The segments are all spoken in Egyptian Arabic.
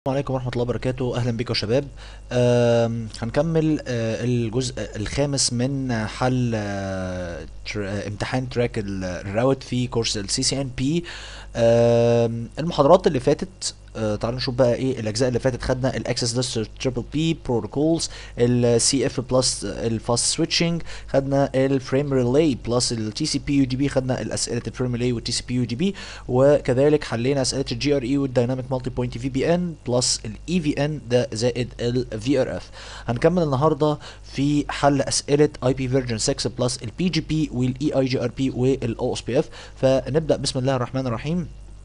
السلام عليكم ورحمة الله وبركاته أهلا بكم يا شباب آم، هنكمل آه، الجزء الخامس من حل آه، تر- آه، امتحان تراك ال- الراوت في كورس السي سي ان بي المحاضرات اللي فاتت آه، تعالوا نشوف بقى ايه الاجزاء اللي فاتت خدنا الاكسس ليست تريبل بي بروتوكولز السي اف بلس الفاست سويتشنج خدنا الفريم ريلي بلس التي سي بي يو دي بي خدنا الاسئله الفريم ريلي والتي سي بي يو دي بي وكذلك حلينا اسئله الجي ار اي والدايناميك مالتي بوينت في بي ان بلس الاي في ان ده زائد الفي ار اف هنكمل النهارده في حل اسئله اي بي فيرجن 6 بلس البي جي بي والاي اي جي ار بي والاو اس بي اف فنبدا بسم الله الرحمن الرحيم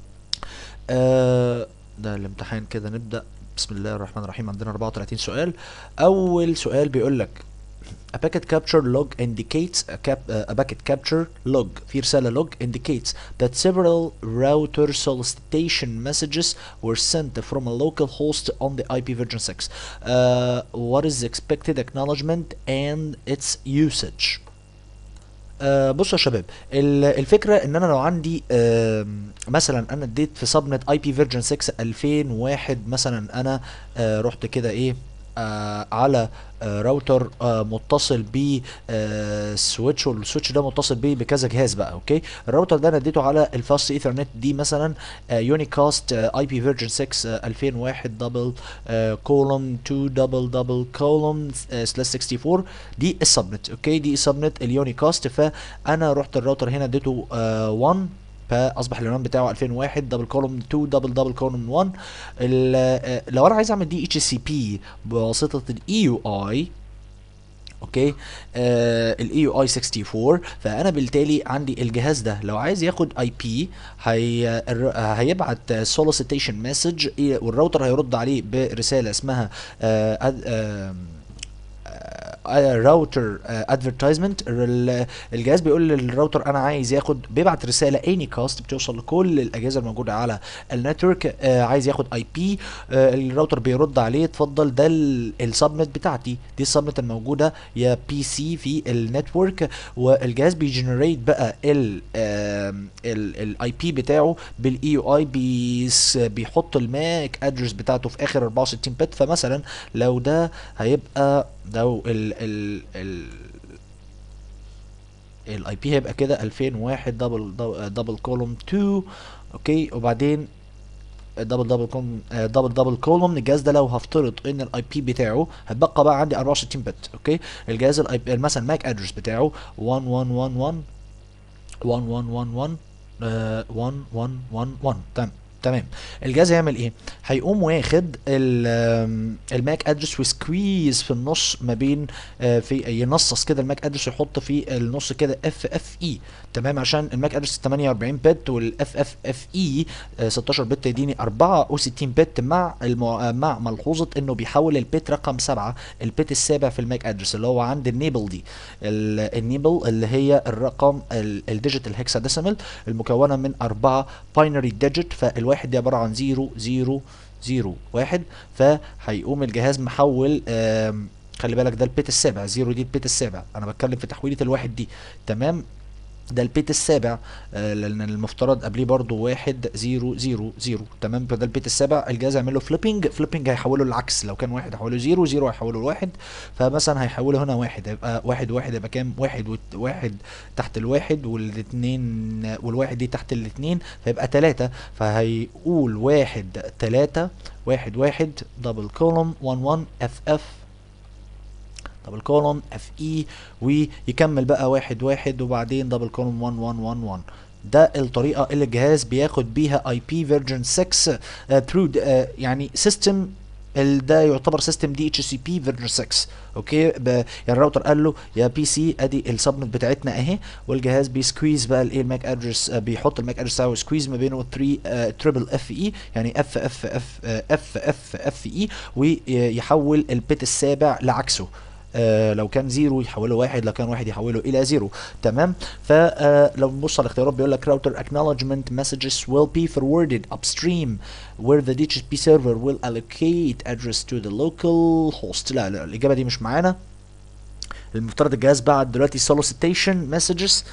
آه ده الامتحان كده نبدا بسم الله الرحمن الرحيم عندنا 34 سؤال اول سؤال بيقول لك A packet capture log indicates a, cap, uh, a packet capture log في رسالة log indicates that several router solicitation messages were sent from a local host on the IP version 6. Uh, what is the expected acknowledgement and its usage? آه بصوا يا شباب ال- الفكره ان انا لو عندي آم، مثلا انا اديت في سبنت اي بي فيرجن 6 2001 مثلا انا آه رحت كده ايه آه على آه راوتر آه متصل ب آه سويتش والسويتش ده متصل بيه بكذا جهاز بقى اوكي الراوتر ده انا اديته على الفاست ايثرنت دي مثلا آه يونيكاست اي بي فيرجن 6 آه 2001 دبل كولوم 2 دبل دبل كولوم سلاش 64 دي السبنت اوكي دي السبنت اليونيكاست فانا رحت الراوتر هنا اديته آه 1 فاصبح العنوان بتاعه 2001 دبل كولوم 2 دبل دبل كولوم 1 ال- آه، لو انا عايز اعمل دي اتش سي بي بواسطه الاي يو اي اوكي الاي يو اي 64 فانا بالتالي عندي الجهاز ده لو عايز ياخد اي بي هي الر- هيبعت سوليسيتيشن مسج والراوتر هيرد عليه برساله اسمها آه، أد- آم، راوتر ادفرتايزمنت الجهاز بيقول للراوتر انا عايز ياخد بيبعت رساله اني كاست بتوصل لكل الاجهزه الموجوده على النتورك آه، عايز ياخد اي بي الراوتر بيرد عليه اتفضل ده السبنت بتاعتي دي السبنت الموجوده يا بي سي في النتورك والجهاز بيجنريت بقى ال الاي بي بتاعه بالاي يو اي بيحط الماك ادرس بتاعته في اخر 64 بت فمثلا لو ده هيبقى لو ال ال ال الاي بي هيبقى كده 2001 دبل دبل كولوم 2 اوكي وبعدين دبل دبل كولوم دبل دبل كولوم الجهاز ده لو هفترض ان الاي بي بتاعه هتبقى بقى عندي 64 بت اوكي الجهاز الاي مثلا ماك ادرس بتاعه 1111 1111 آه، 1111 تمام تمام الجهاز هيعمل ايه هيقوم واخد ال- آم، الماك ادرس وسكويز في النص ما بين آه، في ينصص كده الماك ادرس يحط في النص كده اف اف اي تمام عشان الماك ادرس 48 بت والاف اف اف اي 16 بت يديني 64 بت مع المع... مع ملحوظه انه بيحول البت رقم 7 البت السابع في الماك ادرس اللي هو عند النيبل دي ال- النيبل اللي هي الرقم الديجيتال هيكساديسيمال المكونه من أربعة باينري ديجيت فالواحد دي عباره عن 0 0 0 1 فهيقوم الجهاز محول آم، خلي بالك ده البيت السابع زيرو دي البيت السابع انا بتكلم في تحويله الواحد دي تمام ده البيت السابع آه، لان المفترض قبليه برضو واحد زيرو زيرو زيرو تمام فده البيت السابع الجهاز يعمل له فليبنج فليبنج هيحوله العكس لو كان واحد هيحوله زيرو زيرو هيحوله لواحد فمثلا هيحوله هنا واحد هيبقى واحد واحد يبقى كام واحد وت- واحد تحت الواحد والاتنين والواحد دي تحت الاتنين فيبقى تلاتة فهيقول واحد تلاتة واحد واحد دبل كولوم 1 1 اف اف دبل كولوم اف اي ويكمل بقى واحد واحد وبعدين دبل كولوم 1 1 1 1 ده الطريقه اللي الجهاز بياخد بيها اي بي فيرجن 6 ثرو يعني سيستم ده يعتبر سيستم دي اتش سي بي فيرجن 6 اوكي ب- يعني الراوتر قال له يا بي سي ادي السبنت بتاعتنا اهي والجهاز بيسكويز بقى الايه الماك ادرس بيحط الماك ادرس بتاعه سكويز ما بينه 3 تريبل اف اي يعني اف اف اف اف اف اف اي ويحول البت السابع لعكسه آه لو كان زيرو يحوله واحد لو كان واحد يحوله الى زيرو تمام فلو نبص على الاختيارات بيقول لك router acknowledgement messages will be forwarded upstream where the DHCP server will allocate address to the local host لا لا الاجابه دي مش معانا المفترض الجهاز بعت دلوقتي solicitation messages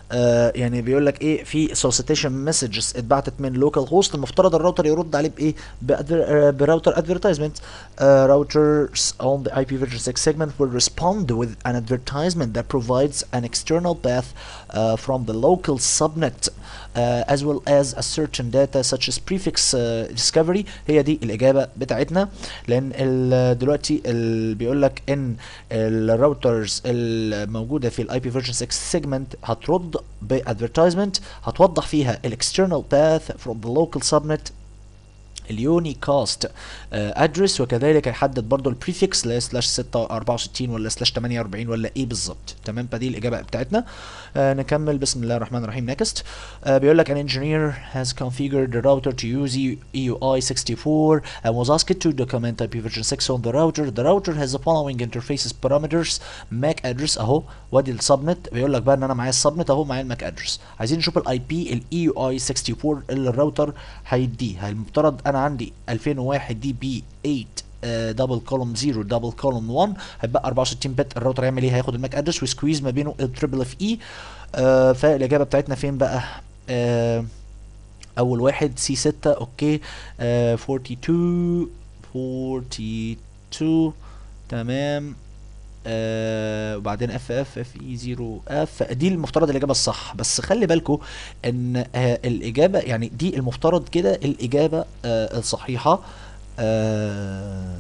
آه يعني بيقول لك ايه في solicitation messages اتبعتت من لوكال هوست المفترض الراوتر يرد عليه بايه براوتر ادفرتايزمنت routers on the IPv6 segment will respond with an advertisement that provides an external path uh, from the local subnet uh, as well as a certain data such as prefix uh, discovery هي دي الإجابة بتاعتنا لأن ال- دلوقتي ال- بيقول لك إن الراوترز الموجودة في الاي بي فيرجن 6 سيجمنت هترد بادفرتايزمنت هتوضح فيها الاكسترنال باث from the local subnet اليوني كاست ادرس وكذلك هيحدد برضو البريفكس اللي هي سلاش 64 ولا سلاش 48 ولا ايه بالظبط تمام فدي الاجابه بتاعتنا آه نكمل بسم الله الرحمن الرحيم نيكست آه بيقول لك an engineer has configured the router to use EUI 64 and was asked to document IPv6 on the router the router has the following interfaces parameters MAC address اهو وادي السبنت بيقول لك بقى ان انا معايا السبنت اهو معايا الماك ادرس عايزين نشوف الاي بي الاي يو اي 64 اللي الراوتر هيديه المفترض انا عندي 2001 دي بي 8 دبل كولوم 0 دبل كولوم 1 هيبقى 64 بت الراوتر هيعمل ايه هياخد الماك ادرس وسكويز ما بينه التريبل اف اي فالاجابه بتاعتنا فين بقى آه اول واحد سي 6 اوكي آه 42 42 تمام آه وبعدين اف اف اف اي 0 اف دي المفترض الاجابه الصح بس خلي بالكم ان آه الاجابه يعني دي المفترض كده الاجابه آه الصحيحه آه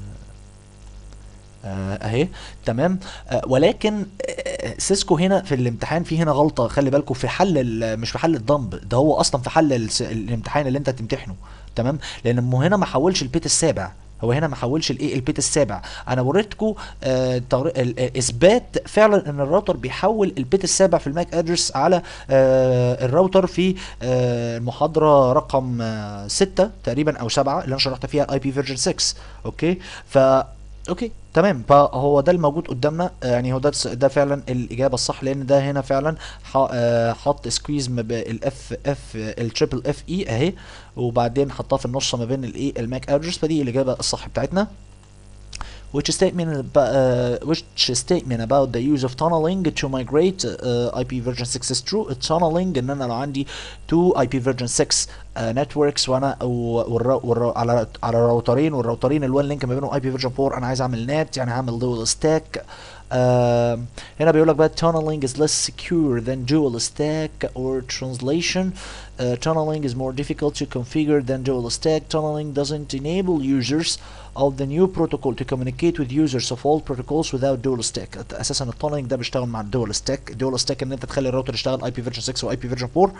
آه اهي تمام آه ولكن آه سيسكو هنا في الامتحان في هنا غلطه خلي بالكم في حل ال- مش في حل الضمب ده هو اصلا في حل الس- الامتحان اللي انت هتمتحنه تمام لان مو هنا ما حولش البيت السابع هو هنا ما حولش الايه البيت السابع انا وريتكم آه طريق- ال- ال- اثبات فعلا ان الراوتر بيحول البيت السابع في الماك ادرس على آه الراوتر في آه المحاضره رقم 6 تقريبا او 7 اللي انا شرحت فيها الاي بي فيرجن 6 اوكي ف اوكي تمام فهو ده الموجود قدامنا آه، يعني هو ده ده فعلا الاجابه الصح لان ده هنا فعلا ح- آه، حط سكويز ما بين الاف اف التريبل اف اي اهي وبعدين حطها في النص ما بين الايه الماك ادرس فدي الاجابه الصح بتاعتنا which statement about, uh, which statement about the use of tunneling to migrate uh, IP version 6 is true tunneling ان انا لو عندي two IP version 6 uh, networks وانا والرا والرا على على راوترين والراوترين الوان لينك ما بينهم IP version 4 انا عايز اعمل نت يعني هعمل dual stack آه هنا بيقول لك بقى tunneling is less secure than dual stack or translation uh, tunneling is more difficult to configure than dual stack tunneling doesn't enable users of the new protocol to communicate with users of all protocols without dual stack اساسا التونلينج ده بيشتغل مع الدول ستاك الدول ستاك ان انت تخلي الراوتر يشتغل اي بي فيرجن 6 واي بي فيرجن 4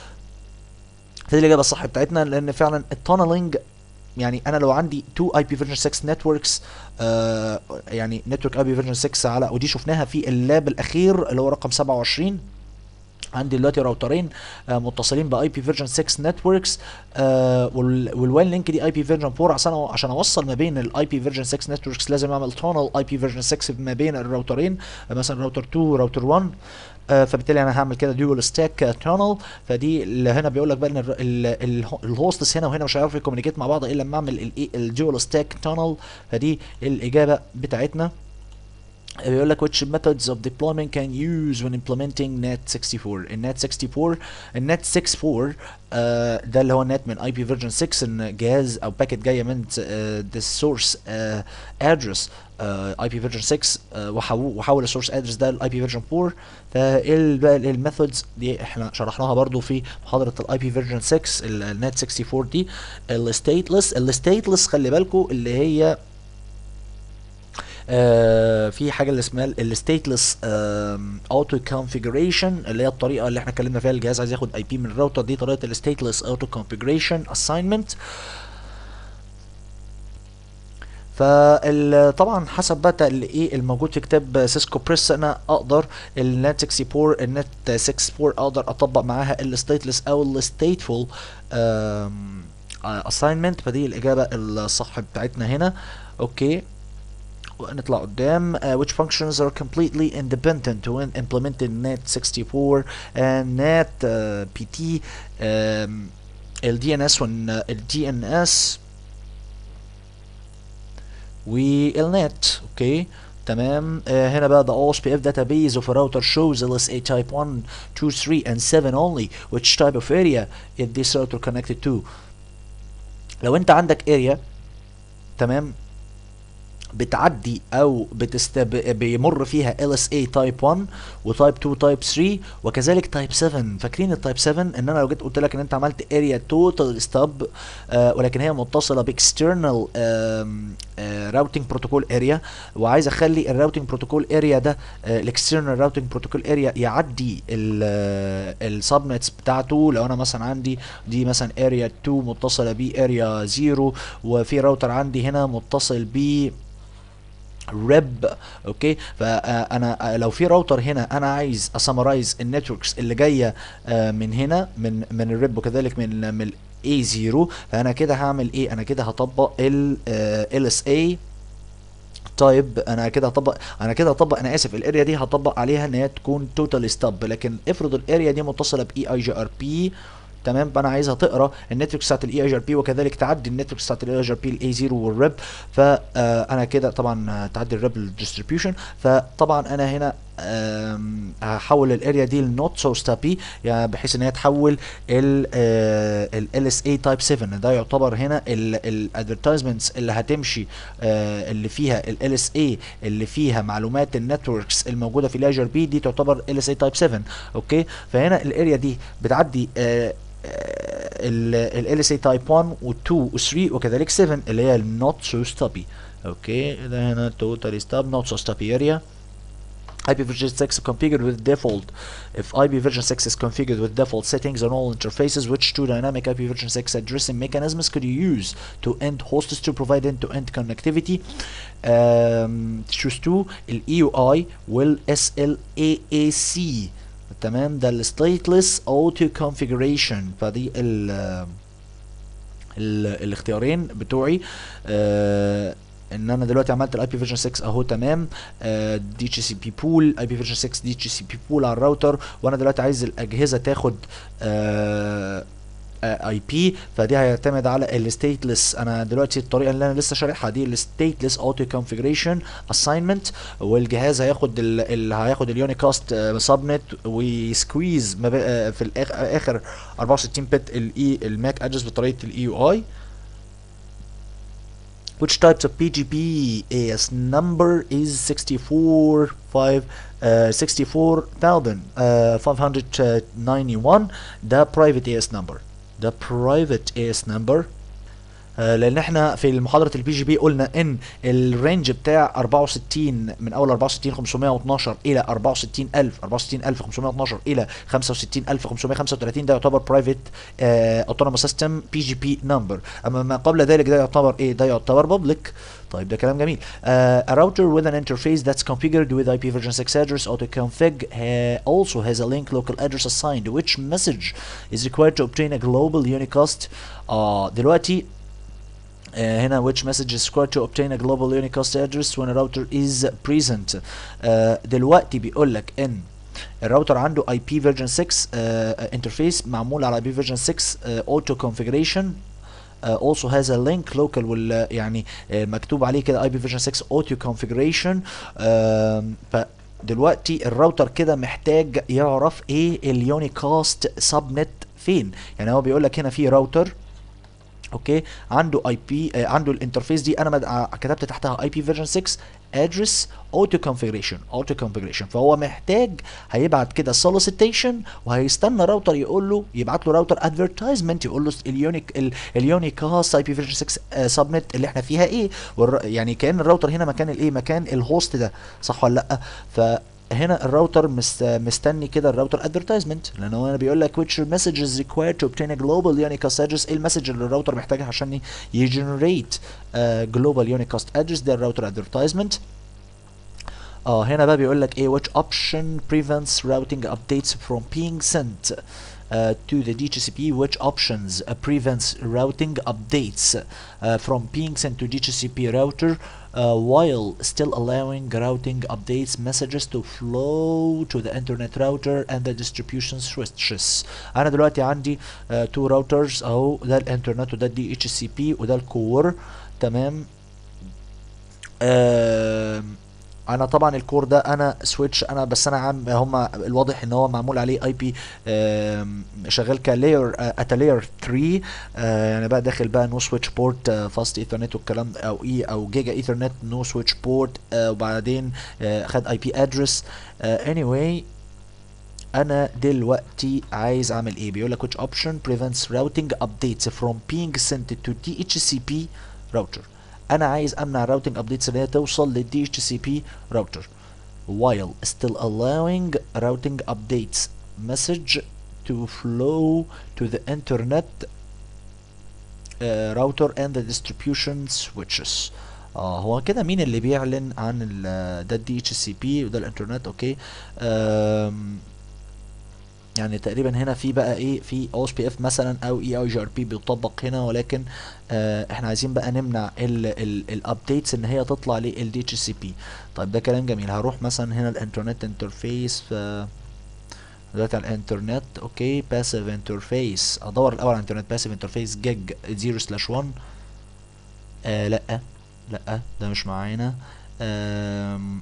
فدي الاجابه الصح بتاعتنا لان فعلا التونلينج يعني انا لو عندي 2 اي بي فيرجن 6 نتوركس آه يعني نتورك اي بي فيرجن 6 على ودي شفناها في اللاب الاخير اللي هو رقم 27 عندي دلوقتي راوترين آه متصلين باي بي فيرجن 6 نتوركس آه والوان لينك دي اي بي فيرجن 4 عشان عشان اوصل ما بين الاي بي فيرجن 6 نتوركس لازم اعمل تونل اي بي فيرجن 6 ما بين الراوترين آه مثلا راوتر 2 وراوتر 1 آه فبالتالي انا هعمل كده ديول ستاك تونل فدي اللي هنا بيقول لك بقى ان ال- ال- ال- الهوستس هنا وهنا مش هيعرفوا يكومينيكيت مع بعض الا لما اعمل الايه الديول ستاك تونل فدي الاجابه بتاعتنا بيقول لك which methods of deployment can use when implementing net64 النت 64 النت 64 آه ده اللي هو النت من اي بي فيرجن 6 ان جهاز او باكيت جايه من ذا سورس ادرس اي بي فيرجن 6 آه وحو- وحول السورس ادرس ده لاي بي فيرجن 4 فايه بقى الميثودز دي احنا شرحناها برضو في محاضره الاي بي فيرجن 6 النت 64 دي الستيتلس الستيتلس خلي بالكم اللي هي آه في حاجه اللي اسمها الستيتلس اوتو كونفيجريشن اللي هي الطريقه اللي احنا اتكلمنا فيها الجهاز عايز ياخد اي بي من الراوتر دي طريقه الستيتلس اوتو كونفيجريشن اساينمنت فطبعا حسب بقى الايه الموجود في كتاب سيسكو بريس انا اقدر النت 64 النت 64 اقدر اطبق معاها الستيتلس او الستيتفول اساينمنت فدي الاجابه الصح بتاعتنا هنا اوكي ونطلع قدام uh, which functions are completely independent when implementing net64 and net uh, pt um, ال DNS وال ال DNS والنت اوكي تمام آه هنا بقى the OSPF database of a router shows LSA type 1 2 3 and 7 only which type of area is this router connected to لو انت عندك area تمام بتعدي او بتستب... بيمر فيها LSA تايب 1 وتايب 2 تايب 3 وكذلك تايب 7 فاكرين التايب 7 ان انا لو جيت قلت لك ان انت عملت اريا توتال ستاب آه ولكن هي متصله باكسترنال راوتنج بروتوكول اريا وعايز اخلي الراوتنج بروتوكول اريا ده الاكسترنال راوتنج بروتوكول اريا يعدي السبنتس بتاعته لو انا مثلا عندي دي مثلا اريا 2 متصله باريا 0 وفي راوتر عندي هنا متصل ب ريب اوكي فانا لو في راوتر هنا انا عايز اسمرايز النتوركس اللي جايه من هنا من من الريب وكذلك من من الاي 0 فانا كده هعمل ايه انا كده هطبق ال اس اي طيب انا كده هطبق انا كده هطبق انا اسف الاريا دي هطبق عليها ان هي تكون توتال ستاب لكن افرض الاريا دي متصله باي اي جي ار بي تمام فانا عايزها تقرا النتورك بتاعت الاي اي جي ار بي وكذلك تعدي النتورك بتاعت الاي اي جي ار بي الاي 0 والريب فانا كده طبعا تعدي الريب للديستريبيوشن فطبعا انا هنا هحول الاريا دي لنوت سو ستابي يعني بحيث ان هي تحول ال اس اي تايب 7 ده يعتبر هنا الادفرتايزمنتس اللي هتمشي اللي فيها ال اس اي اللي فيها معلومات النتوركس الموجوده في الاي جي ار بي دي تعتبر ال اس اي تايب 7 اوكي فهنا الاريا دي بتعدي ال اس اي تايب 1 و2 و3 وكذلك 7 اللي هي النوت سو ستابي اوكي ده هنا توتال ستاب نوت سو ستابي اريا IP version 6 configured with default. If IP version 6 is configured with default settings on all interfaces, which two dynamic IP version 6 addressing mechanisms could you use to end hosts to provide end-to-end connectivity? Um, choose two, ال EUI وال SLAAC. تمام ده ال stateless auto configuration فدي ال ال الاختيارين بتوعي آه ان انا دلوقتي عملت الاي بي فيرجن 6 اهو تمام دي اتش سي بي بول اي بي فيرجن 6 دي اتش سي بي بول على الراوتر وانا دلوقتي عايز الاجهزه تاخد اي بي فدي هيعتمد على الستيتلس انا دلوقتي الطريقه اللي انا لسه شارحها دي الستيتلس اوتو كونفيجريشن اساينمنت والجهاز هياخد اللي هياخد اليونيكاست سبنت ويسكويز في الاخر اخر 64 بت الاي الماك ادرس بطريقه الاي يو اي which types of PGP AS number is 64 5 uh, 64591 ده private AS number ده private AS number آه لان احنا في محاضره البي جي بي قلنا ان الرينج بتاع 64 من اول 64512 الى 64000 64512 الى 65535 ده يعتبر برايفت اوتونوموس سيستم بي جي بي نمبر اما ما قبل ذلك ده يعتبر ايه ده يعتبر بابليك طيب ده كلام جميل uh, a router with an interface that's configured with IP version 6 address autoconfig uh, also has a link local address assigned which message is required to obtain a global unicast uh, دلوقتي Uh, هنا which message is required to obtain a global unicast address when a router is present uh, دلوقتي بيقول لك ان الراوتر عنده اي بي فيرجن 6 انترفيس معمول على اي بي فيرجن 6 اوتو كونفيجريشن also has a link local وال يعني uh, مكتوب عليه كده اي بي فيرجن 6 اوتو كونفيجريشن فدلوقتي الراوتر كده محتاج يعرف ايه اليونيكاست سبنت فين يعني هو بيقول لك هنا في راوتر اوكي عنده اي بي آه عنده الانترفيس دي انا مد... كتبت تحتها اي بي فيرجن 6 ادرس اوتو كونفيجريشن اوتو كونفيجريشن فهو محتاج هيبعت كده سوليسيتيشن وهيستنى راوتر يقول له يبعت له راوتر ادفرتايزمنت يقول له اليونيك اليونيكاست اي بي فيرجن 6 سبنت اللي احنا فيها ايه والر... يعني كان الراوتر هنا مكان الايه مكان الهوست ده صح ولا لا ف هنا الراوتر مست مستني كده الراوتر ادفرتايزمنت لان هو هنا بيقول لك which message is required to obtain a global unicast address ايه المسج اللي الراوتر محتاجها عشان يجنريت global unicast address ده الراوتر ادفرتايزمنت اه هنا بقى بيقول لك ايه which option prevents routing updates from being sent uh, to the DHCP which options uh, prevents routing updates uh, from being sent to DHCP router uh, while still allowing routing updates messages to flow to the internet router and the distribution switches انا دلوقتي عندي uh, two routers اهو ده الانترنت وده الدي اتش سي بي وده الكور تمام uh, انا طبعا الكور ده انا سويتش انا بس انا عام هم الواضح ان هو معمول عليه اي بي شغال كلاير ات لاير 3 آه، يعني بقى داخل بقى نو سويتش بورت فاست ايثرنت والكلام ده او اي او جيجا ايثرنت نو سويتش بورت وبعدين آه، خد اي بي ادرس اني واي انا دلوقتي عايز اعمل ايه بيقول لك which option prevents routing updates from being sent to DHCP router انا عايز امنع الراوتنج ابديتس اللي هي توصل لل DHCP router while still allowing routing updates message to flow to the internet uh, router and the distribution switches اه هو كده مين اللي بيعلن عن ال- ده الدي اتش سي بي وده الانترنت اوكي آم، يعني تقريبا هنا في بقى ايه في او اس بي اف مثلا او اي اي جي ار بي بيطبق هنا ولكن آه احنا عايزين بقى نمنع الابديتس ان هي تطلع للدي اتش سي بي طيب ده كلام جميل هروح مثلا هنا الانترنت انترفيس ف دلوقتي على الانترنت اوكي باسيف انترفيس ادور الاول على الانترنت باسيف انترفيس جيج 0 سلاش 1 آه لا لا ده مش معانا آم،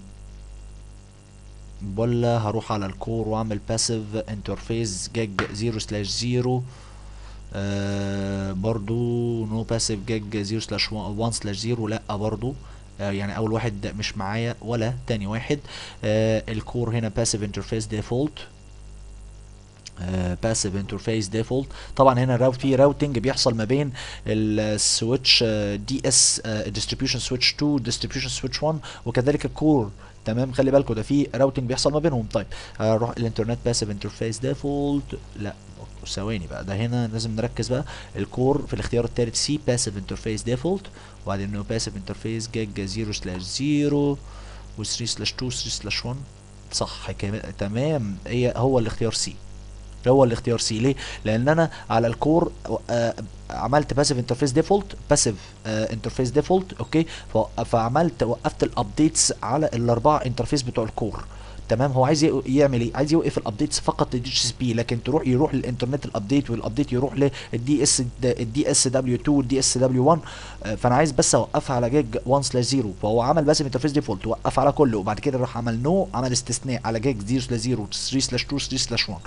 ولا هروح على الكور واعمل باسيف انترفيس جيج 0 سلاش 0 آه برضو نو باسيف جيج 0 سلاش 1 سلاش 0 لا برضو آه يعني اول واحد مش معايا ولا تاني واحد آه الكور هنا باسيف انترفيس ديفولت باسيف انترفيس ديفولت طبعا هنا راوت في راوتنج بيحصل ما بين السويتش دي اس ديستريبيوشن سويتش 2 ديستريبيوشن سويتش 1 وكذلك الكور تمام خلي بالكم ده في راوتنج بيحصل ما بينهم طيب هروح الانترنت باسيف انترفيس ديفولت لا ثواني بقى ده هنا لازم نركز بقى الكور في الاختيار الثالث سي باسيف انترفيس ديفولت وبعدين نو باسيف انترفيس جيج 0 سلاش 0 و 3 سلاش 2 3 سلاش 1 صح كمان- تمام هي هو الاختيار سي هو الاختيار سي ليه؟ لان انا على الكور آه عملت باسيف انترفيس ديفولت باسيف انترفيس ديفولت اوكي ف- فعملت وقفت الابديتس على الاربعه انترفيس بتوع الكور تمام هو عايز ي- يعمل ايه عايز يوقف الابديتس فقط للدي اتش بي لكن تروح يروح للانترنت الابديت والابديت يروح للدي اس الدي اس دبليو 2 والدي اس دبليو 1 آه، فانا عايز بس اوقفها على جيج 1 سلاش 0 فهو عمل باسيف انترفيس ديفولت وقف على كله وبعد كده راح عمل نو عمل استثناء على جيج 0 سلاش 0 3 سلاش 2 3 سلاش 1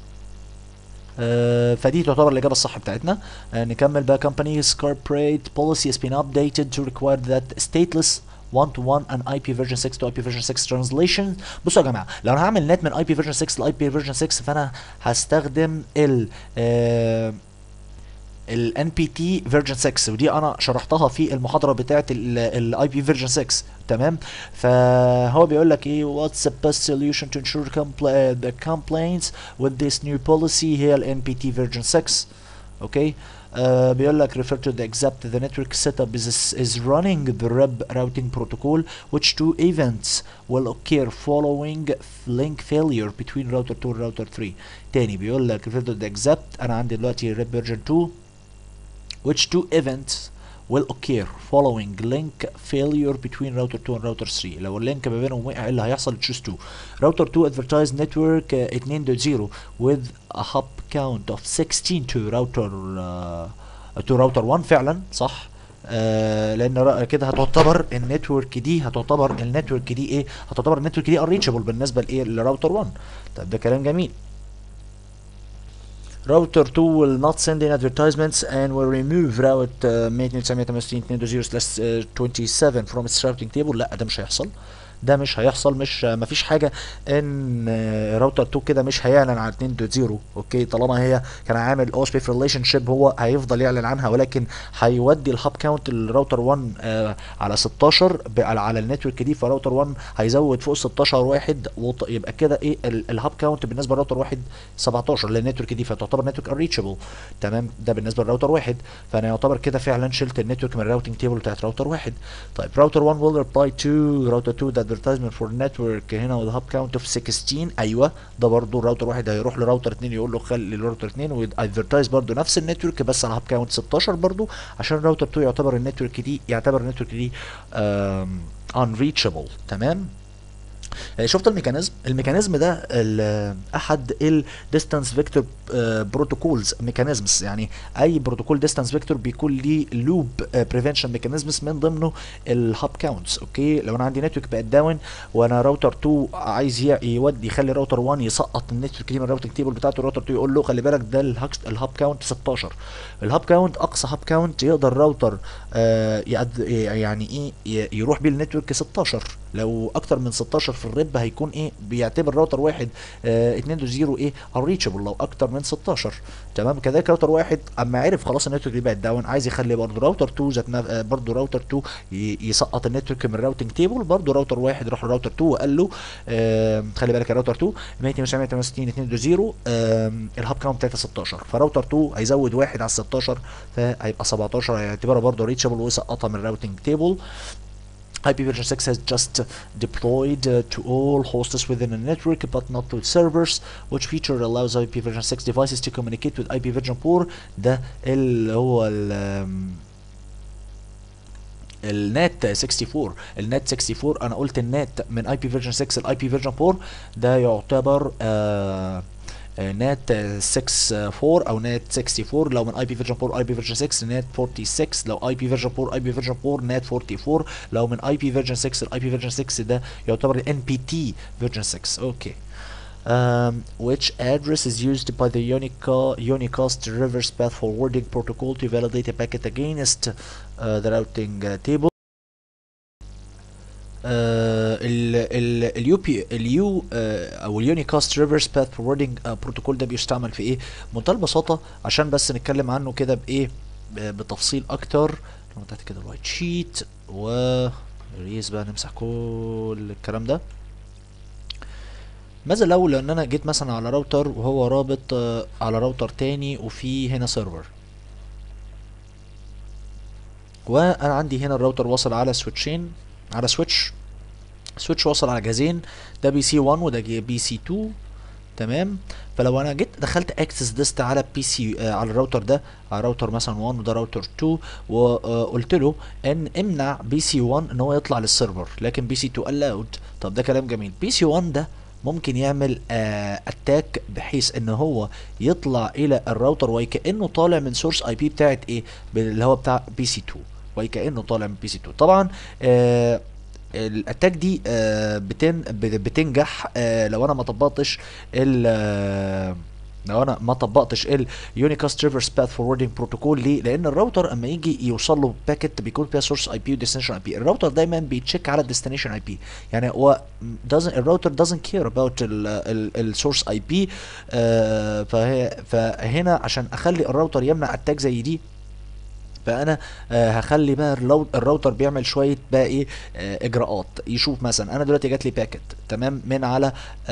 آه، فدي تعتبر الإجابة الصح بتاعتنا آه، نكمل بقى companies corporate policy has been updated to require that stateless one to one and IP version 6 to IP version 6 translation بصوا يا جماعة لو انا هعمل نت من IP version 6 ل IP version 6 فانا هستخدم ال آه ال NPT version 6 ودي انا شرحتها في المحاضره بتاعه ال IP version 6 تمام فهو بيقول لك ايه what's the best solution to ensure compl the complaints with this new policy هي ال NPT version 6 اوكي آه بيقول لك refer to the except the network setup is is running the REB routing protocol which two events will occur following link failure between router 2 and router 3 تاني بيقول لك refer to the except انا عندي دلوقتي REB version 2 which two events will occur following link failure between router 2 and router 3 لو اللينك ما بينهم وقع إيه اللي هيحصل choose 2 router 2 advertised network uh, 2.0 with a hop count of 16 to router uh, to router 1 فعلا صح آه لان را- كده هتعتبر النتورك دي هتعتبر النتورك دي ايه هتعتبر النتورك دي unreachable بالنسبه لايه لراوتر 1 طب ده كلام جميل Router 2 will not send in advertisements and will remove route uh, 192.168.2.0/27 from its routing table لا ده مش هيحصل ده مش هيحصل مش مفيش حاجه ان راوتر 2 كده مش هيعلن عن 2.0 اوكي طالما هي كان عامل او اس بي ريليشن شيب هو هيفضل يعلن عنها ولكن هيودي الهاب كاونت الراوتر 1 آه على 16 ب- على على النتورك دي فراوتر 1 هيزود فوق 16 واحد وط- يبقى كده ايه ال- الهاب كاونت بالنسبه لراوتر واحد 17 للنتورك دي فتعتبر نتورك انريتشبل تمام ده بالنسبه لراوتر واحد فانا يعتبر كده فعلا شلت النتورك من الراوتنج تيبل بتاعت راوتر واحد طيب راوتر 1 will reply to راوتر 2 the advertisement for network هنا with hub count of 16 ايوه ده برضو الراوتر واحد هيروح لراوتر 2 يقول له خلي الراوتر 2 وادفرتايز برضو نفس النتورك بس على هاب كاونت 16 برضو عشان الراوتر 2 يعتبر النتورك دي يعتبر النتورك دي um, unreachable تمام آه، شفت الميكانيزم الميكانيزم ده ال- احد الديستانس فيكتور بروتوكولز ميكانيزمز يعني اي بروتوكول ديستانس فيكتور بيكون ليه لوب بريفنشن ميكانيزمز من ضمنه الهاب كاونتس اوكي لو انا عندي نتورك بقت داون وانا راوتر 2 عايز ي- يودي يخلي راوتر 1 يسقط النتورك دي من الراوتنج تيبل بتاعته راوتر 2 يقول له خلي بالك ده الهاك- الهاب كاونت 16 الهاب كاونت اقصى هاب كاونت يقدر راوتر آه يعد يعني ايه ي- يروح بيه النتورك 16 لو اكتر من 16 في الرب هيكون ايه بيعتبر راوتر واحد آه 2.0 ايه unreachable لو اكتر من 16 تمام كذلك راوتر واحد اما عرف خلاص النتورك دي بقت داون عايز يخلي برضه راوتر 2 ذات نف- آه، برضه راوتر 2 ي- يسقط النتورك من الراوتنج تيبل برضه راوتر واحد راح لراوتر 2 وقال له آه خلي بالك يا راوتر 2 192 2.0 آه الهاب كاونت بتاعتها 16 فراوتر 2 هيزود واحد على 16 فهيبقى 17 هيعتبرها برضه ريتشابل ويسقطها من الراوتنج تيبل IPv6 has just deployed uh, to all hosts within a network but not to servers which feature allows IPv6 devices to communicate with IPv4 ده اللي هو ال um, النات 64 النات 64 انا قلت النات من اي بي فيرجن 6 الاي بي فيرجن 4 ده يعتبر آه آه، نات 64 او نات 64 لو من اي بي فيرجن 4 اي بي فيرجن 6 نات 46 لو اي بي فيرجن 4 اي بي فيرجن 4 نات 44 لو من اي بي فيرجن 6 الاي بي فيرجن 6 ده يعتبر ان بي تي فيرجن 6 اوكي um, which address is used by the Unica, Unicast reverse path forwarding protocol to validate a packet against uh, the routing uh, table. ال ال اليو بي اليو او اليونيكاست ريفرس باث فورwarding بروتوكول ده بيستعمل في ايه؟ بمنتهى البساطه عشان بس نتكلم عنه كده بايه؟ ب- بتفصيل اكتر لما تحت كده الوايت شيت و ريز بقى نمسح كل الكلام ده ماذا لو لان انا جيت مثلا على راوتر وهو رابط آه، على راوتر تاني وفي هنا سيرفر وانا عندي هنا الراوتر واصل على سويتشين على سويتش سويتش واصل على جهازين ده بي سي 1 وده بي سي 2 تمام فلو انا جيت دخلت اكسس ديست على بي سي آه على الراوتر ده على راوتر مثلا 1 وده راوتر 2 وقلت له ان امنع بي سي 1 ان هو يطلع للسيرفر لكن بي سي 2 الاود طب ده كلام جميل بي سي 1 ده ممكن يعمل آه اتاك بحيث ان هو يطلع الى الراوتر وكانه طالع من سورس اي بي بتاعت ايه اللي هو بتاع بي سي 2 وكانه طالع من بي سي 2 طبعا آه الاتاك دي آه بتن بت- بتنجح آه لو انا ما طبقتش ال آه، لو انا ما طبقتش اليونيكاست ريفرس باث فورwarding بروتوكول ليه؟ لان الراوتر اما يجي يوصل له باكيت بيكون فيها سورس اي بي وديستنيشن اي بي، الراوتر دايما بيتشيك على الديستنيشن اي بي، يعني هو doesn't الراوتر doesn't care about السورس اي بي فهي فهنا عشان اخلي الراوتر يمنع اتاك زي دي فانا آه هخلي بقى الرو- الراوتر بيعمل شويه بقى ايه آه اجراءات يشوف مثلا انا دلوقتي جات لي باكيت تمام من على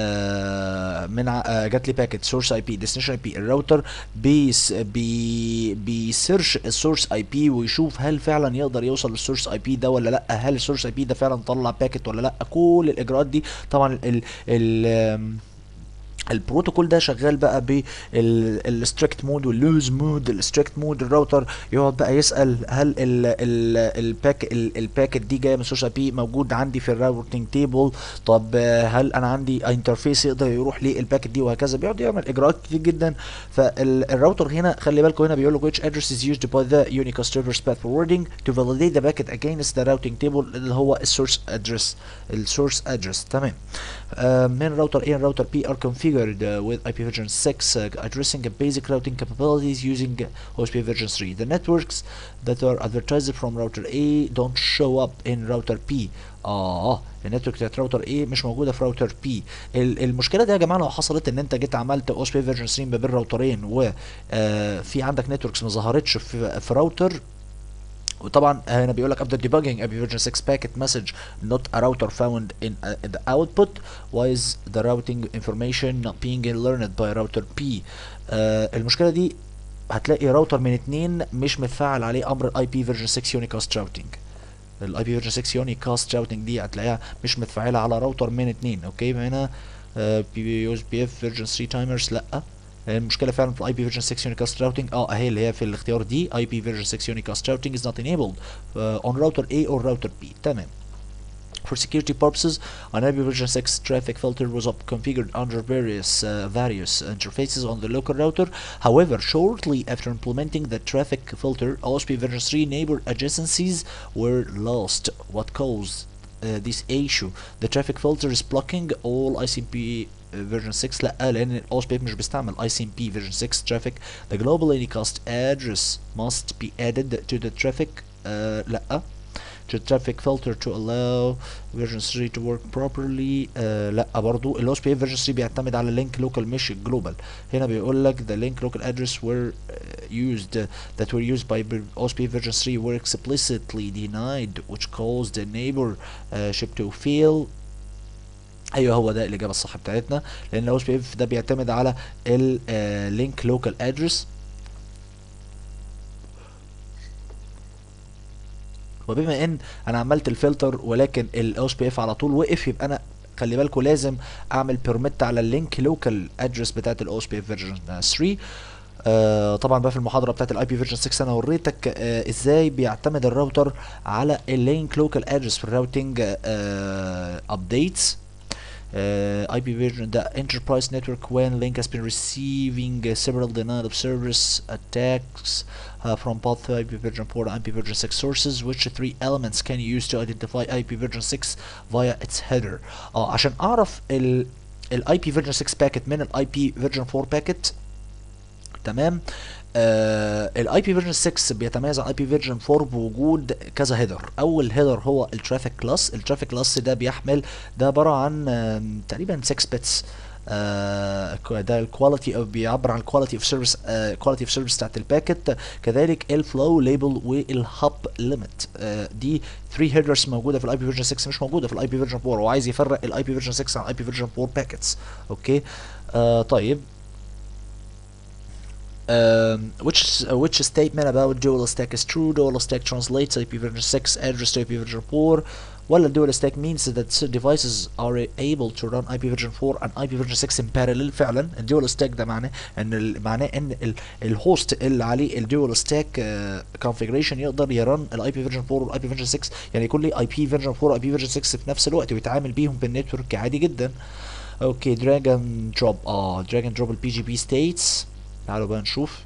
آه من ع- آه جات لي باكيت سورس اي بي ديستنيشن اي بي الراوتر بيس بي بيسيرش السورس اي بي ويشوف هل فعلا يقدر يوصل للسورس اي بي ده ولا لا هل السورس اي بي ده فعلا طلع باكيت ولا لا كل الاجراءات دي طبعا ال ال آم، البروتوكول ده شغال بقى بالستريكت مود واللوز مود الستريكت مود الراوتر يقعد بقى يسال هل ال ال الباك ال- الباكت دي جايه من سورس اي بي موجود عندي في الراوتنج تيبل طب آه، هل انا عندي انترفيس يقدر يروح للباكت دي وهكذا بيقعد يعمل اجراءات كتير جدا فالراوتر هنا خلي بالكم هنا بيقول لك which address is used by the Unicast reverse path forwarding to validate the packet against the routing table اللي هو السورس ادرس السورس ادرس تمام uh, من router A and router B are configured uh, with IPv6 uh, addressing a basic routing capabilities using uh, OSP version 3. The networks that are advertised from router A don't show up in router B. اه النتورك بتاعت راوتر A مش موجوده في راوتر B ال- المشكله دي يا جماعه لو حصلت ان انت جيت عملت او اس بي فيرجن 3 ما بين راوترين وفي عندك نتوركس ما ظهرتش في, في راوتر وطبعا هنا بيقول لك after debugging a version 6 packet message not a router found in uh, the output why is the routing information not being learned by router P آه المشكله دي هتلاقي راوتر من اتنين مش متفعل عليه امر الاي بي فيرجن 6 يونيكاست راوتنج الاي بي فيرجن 6 يونيكاست راوتنج دي هتلاقيها مش متفعله على راوتر من اتنين اوكي هنا بي يو اس بي اف فيرجن 3 تايمرز لا المشكله فعلا في الاي بي فيرجن 6 يونيكاست راوتنج اه اهي اللي هي في الاختيار دي اي بي فيرجن 6 يونيكاست راوتنج is not enabled uh, on router A or router B تمام For security purposes, an IP version 6 traffic filter was up configured under various uh, various interfaces on the local router. However, shortly after implementing the traffic filter, OSP version 3 neighbor adjacencies were lost. What caused uh, this issue? The traffic filter is blocking all ICP version 6 لا لان الاو اس بي مش بيستعمل اي سي ام بي version 6 traffic the global unicast address must be added to the traffic uh, لا to traffic filter to allow version 3 to work properly uh, لا برضو ال OSPF version 3 بيعتمد على link local مش global هنا بيقول لك the link local address were uh, used uh, that were used by OSPF version 3 were explicitly denied which caused the neighbor uh, ship to fail ايوه هو ده الاجابه الصح بتاعتنا لان الاو اس بي اف ده بيعتمد على اللينك لوكال ادرس وبما ان انا عملت الفلتر ولكن الاو اس بي اف على طول وقف يبقى انا خلي بالكم لازم اعمل بيرميت على اللينك لوكال ادرس بتاعت الاو اس بي اف فيرجن 3 آه طبعا بقى في المحاضره بتاعت الاي بي فيرجن 6 انا وريتك آه ازاي بيعتمد الراوتر على اللينك لوكال ادرس في الراوتنج ابديتس uh, IP version the enterprise network when link has been receiving uh, several denial of service attacks uh, from both IP version 4 and IP version 6 sources which three elements can you use to identify IP version 6 via its header اه عشان اعرف ال ال IP version 6 packet من ال IP version 4 packet تمام الاي بي فيرجن 6 بيتميز عن اي بي فيرجن 4 بوجود كذا هيدر اول هيدر هو الترافيك كلاس الترافيك كلاس ده بيحمل ده عباره عن آم، تقريبا 6 بيتس ده الكواليتي او بيعبر عن الكواليتي اوف سيرفيس كواليتي اوف سيرفيس بتاعت الباكت كذلك الفلو ليبل والهاب ليميت دي 3 هيدرز موجوده في الاي بي فيرجن 6 مش موجوده في الاي بي فيرجن 4 وعايز يفرق الاي بي فيرجن 6 عن الاي بي فيرجن 4 باكيتس اوكي آه طيب um, which uh, which statement about dual stack is true? Dual stack translates IP version 6 address to IP version 4. Well, dual stack means that s- devices are able to run IP version 4 and IP version 6 in parallel فعلا الدول stack ده معناه ان ال- معناه ان ال- الهوست اللي عليه الدول stack uh, configuration يقدر يرن الاي بي فيرجن 4 والاي بي فيرجن 6 يعني يكون لي اي بي فيرجن 4 واي بي فيرجن 6 في نفس الوقت ويتعامل بيهم بالنتورك عادي جدا اوكي دراجون دروب اه دراجون دروب البي جي بي ستيتس تعالوا بقى نشوف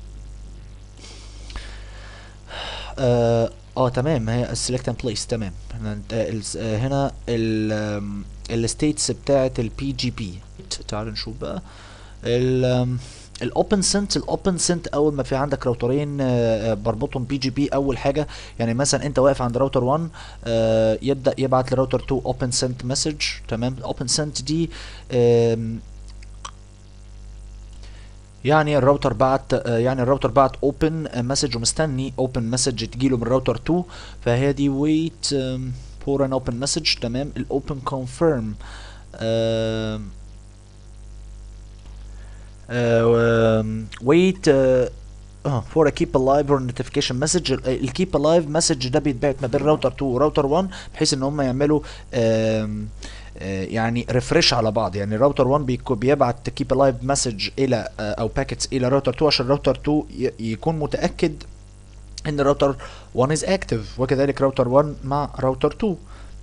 اه, آه تمام هي select and place تمام هنا آه ال- آه، هنا الستيتس بتاعه البي جي بي تعالوا نشوف بقى ال الاوبن سنت الاوبن سنت اول ما في عندك راوترين آه، آه، بربطهم بي جي بي اول حاجه يعني مثلا انت واقف عند راوتر 1 آه، يبدا يبعت لراوتر 2 اوبن سنت مسج تمام اوبن سنت دي آم، يعني الراوتر بعت آه، يعني الراوتر بعت اوبن مسج ومستني اوبن مسج تجيله من راوتر 2 فهي دي ويت فور ان اوبن مسج تمام الاوبن كونفيرم ويت فور كيب الايف اور نوتيفيكيشن مسج الكيب الايف مسج ده بيتبعت ما بين راوتر 2 وراوتر 1 بحيث ان هم يعملوا آم، آه، يعني ريفرش على بعض يعني راوتر 1 بيكو- بيبعت كيب الايف مسج الى آه، او باكيتس الى راوتر 2 عشان راوتر 2 ي- يكون متاكد ان راوتر 1 از اكتف وكذلك راوتر 1 مع راوتر 2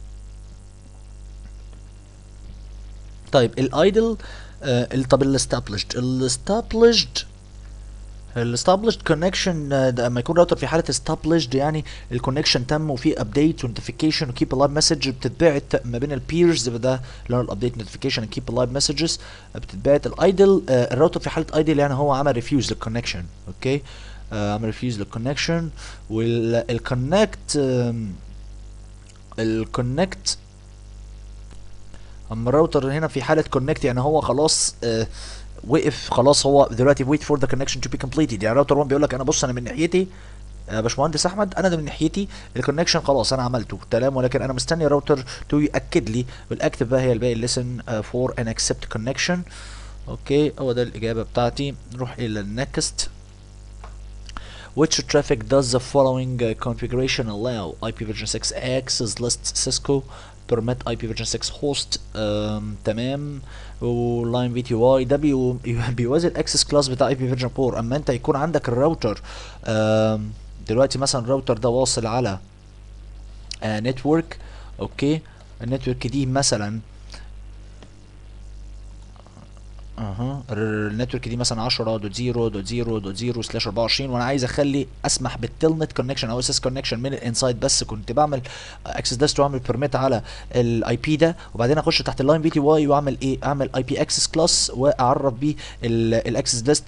طيب الايدل طب الاستابلشد الاستابلشد الاستابلشد كونكشن لما يكون راوتر في حاله استابلشد يعني الكونكشن تم وفي ابديت ونوتيفيكيشن وكيب الايف مسج بتتبعت ما بين البيرز ده اللي هو الابديت نوتيفيكيشن كيب الايف مسجز بتتبعت الايدل الراوتر في حاله ايدل يعني هو عمل ريفيوز للكونكشن اوكي آه، عمل ريفيوز للكونكشن والكونكت الكونكت اما الراوتر هنا في حاله كونكت يعني هو خلاص آه وقف خلاص هو دلوقتي wait for the connection to be completed يعني الراوتر 1 بيقول لك انا بص انا من ناحيتي يا باشمهندس احمد انا ده من ناحيتي الكونكشن خلاص انا عملته تمام ولكن انا مستني الراوتر تو ياكد لي والاكتف بقى هي الباقي listen uh, for an accept connection اوكي هو ده الاجابه بتاعتي نروح الى النكست Which traffic does the following uh, configuration allow? IP version 6 access list Cisco permit IP version 6 host um, تمام ولاين في تي واي ده بيو- بيوازي الاكسس كلاس بتاع اي بي فيرجن 4 اما انت يكون عندك الراوتر um, دلوقتي مثلا الراوتر ده واصل على نتورك اوكي النتورك دي مثلا اها النتورك دي مثلا 10.0.0.0 سلاش 24 وانا عايز اخلي اسمح بالتلنت كونكشن او اس اس كونكشن من الانسايد بس كنت بعمل اكسس ليست واعمل بيرميت على الاي بي ده وبعدين اخش تحت اللاين بي تي واي واعمل ايه اعمل اي بي اكسس كلاس واعرف بيه الاكسس ليست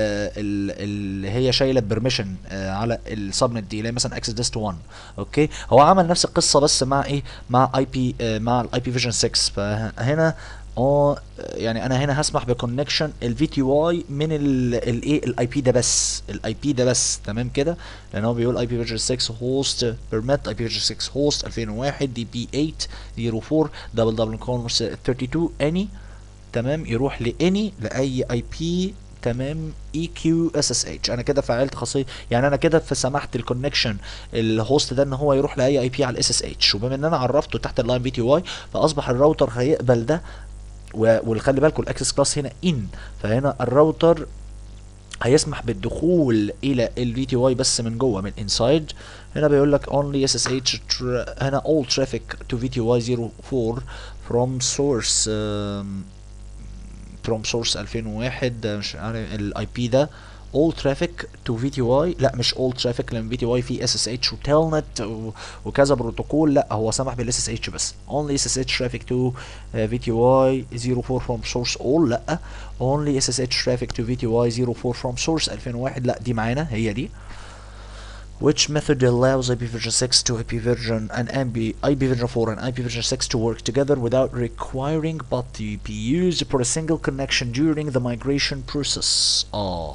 اللي هي شايله بيرميشن على السبنت دي اللي هي مثلا اكسس ليست 1 اوكي هو عمل نفس القصه بس مع ايه مع اي بي مع الاي بي فيجن 6 فهنا اه يعني انا هنا هسمح بكونكشن الفي تي واي من الايه الاي بي ده بس الاي بي ده بس تمام كده لان هو بيقول اي بي فيرجن 6 هوست بيرميت اي بي فيرجن 6 هوست 2001 دي بي 8 04 دبل دبل كونفرس 32 اني تمام يروح لاني لاي اي بي تمام اي كيو اس اس اتش انا كده فعلت خاصيه يعني انا كده فسمحت الكونكشن الهوست ده ان هو يروح لاي اي بي على الاس اس اتش وبما ان انا عرفته تحت اللاين بي تي واي فاصبح الراوتر هيقبل ده وخلي بالكم الاكسس كلاس هنا ان فهنا الراوتر هيسمح بالدخول الى الفي تي واي بس من جوه من انسايد هنا بيقول لك only SSH هنا all traffic to VTY 04 from source um, from source 2001 مش عارف الاي بي ده all traffic to VTY لا مش all traffic لان VTY فيه SSH وتلنت وكذا بروتوكول لا هو سمح بال SSH بس only SSH traffic to uh, VTY 04 from source all لا only SSH traffic to VTY 04 from source 2001 لا دي معانا هي دي which method allows IP version 6 to IP version and MB, IP version 4 and IP version 6 to work together without requiring both to be used for a single connection during the migration process. اه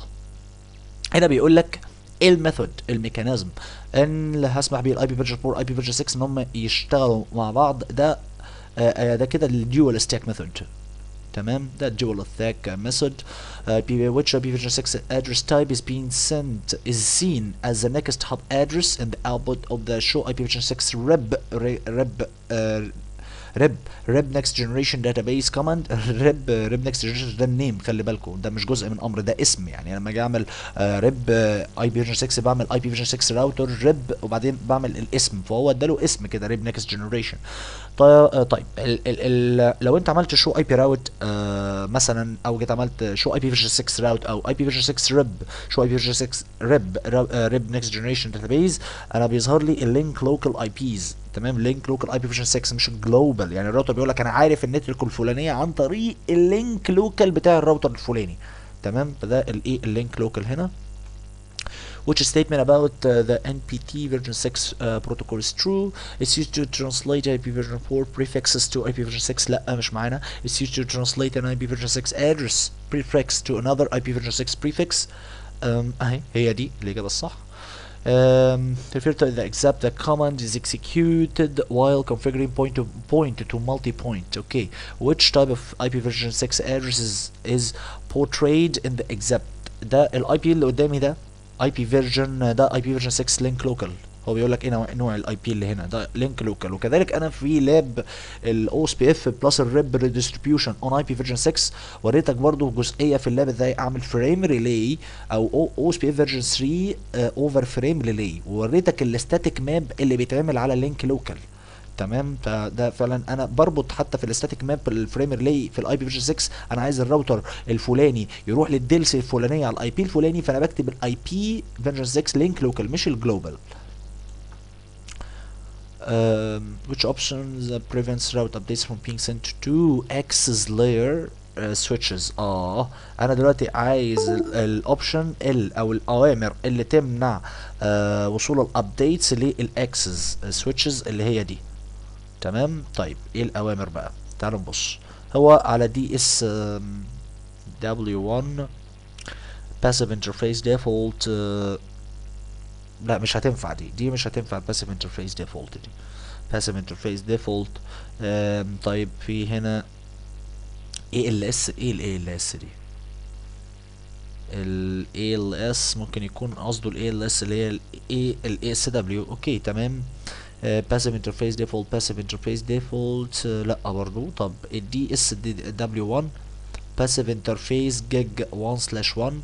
هنا بيقول لك ايه الميثود الميكانيزم ان اللي هسمح بيه الاي بي فيرجن 4 اي بي فيرجن 6 ان هم يشتغلوا مع بعض ده آه ده كده الديوال ستاك ميثود تمام ده dual stack method uh, which IPv6 address type is being sent is seen as the next hop address in the output of the show IPv6 rib rib uh, rib rib next generation database command rib rib next generation ده النيم خلي بالكم ده مش جزء من امر ده اسم يعني لما اجي اعمل ريب اي بي فيرجن 6 بعمل اي بي فيرجن 6 راوتر ريب وبعدين بعمل الاسم فهو اداله اسم كده ريب نيكست جنريشن طيب طيب ال ال ال لو انت عملت شو اي بي راوت آه مثلا او جيت عملت شو اي بي فيرجن 6 راوت او اي بي فيرجن 6 ريب شو اي بي فيرجن 6 ريب ريب نيكست جنريشن داتابيز انا بيظهر لي اللينك لوكال اي بيز تمام لينك لوكال اي بي فيرجن 6 مش جلوبال يعني الراوتر بيقول لك انا عارف النتورك الفلانيه عن طريق اللينك لوكال بتاع الراوتر الفلاني تمام فده الايه اللينك لوكال هنا which statement about uh, the NPT version 6 uh, protocol is true. It's used to translate IP version 4 prefixes to IP version 6. لا مش معانا. It's used to translate an IP version 6 address prefix to another IP version 6 prefix. Um, اهي هي دي الإجابة الصح. Um, refer to the except the command is executed while configuring point to point to multi-point. Okay, which type of IP version 6 address is, is portrayed in the except? ده الاي بي اللي قدامي ده اي بي فيرجن ده اي بي فيرجن 6 لينك لوكال هو بيقول لك ايه نوع, نوع الاي بي اللي هنا ده لينك لوكال وكذلك انا في لاب الاو اس بي اف بلس الريب ريدستريبيوشن اون اي بي فيرجن 6 وريتك برضو جزئيه في اللاب ازاي اعمل فريم ريلي او او اس بي اف فيرجن 3 اوفر فريم ريلي ووريتك الستاتيك ماب اللي بيتعمل على لينك لوكال تمام فده فعلا انا بربط حتى في الاستاتيك ماب الفريم ريلي في الاي بي فيرجن 6 انا عايز الراوتر الفلاني يروح للديلس الفلانيه على الاي بي الفلاني فانا بكتب الاي بي فيرجن 6 لينك لوكال مش الجلوبال um, which options uh, prevents route updates from being sent to access layer uh, switches اه انا دلوقتي عايز الاوبشن ال او الاوامر اللي تمنع uh, وصول الابديتس للاكسس سويتشز اللي هي دي تمام طيب ايه الاوامر بقى تعالوا نبص هو على دي اس دبليو 1 passive interface default uh, لا مش هتنفع دي دي مش هتنفع passive interface default دي passive interface default um, طيب في هنا ايه ال اس ايه ال ال اس دي ال ال اس ممكن يكون قصده ال ال اس اللي هي ال ال اس دبليو اوكي تمام passive interface default passive interface default uh, لا برضو طب الدي اس دبليو 1 passive interface gig 1 slash 1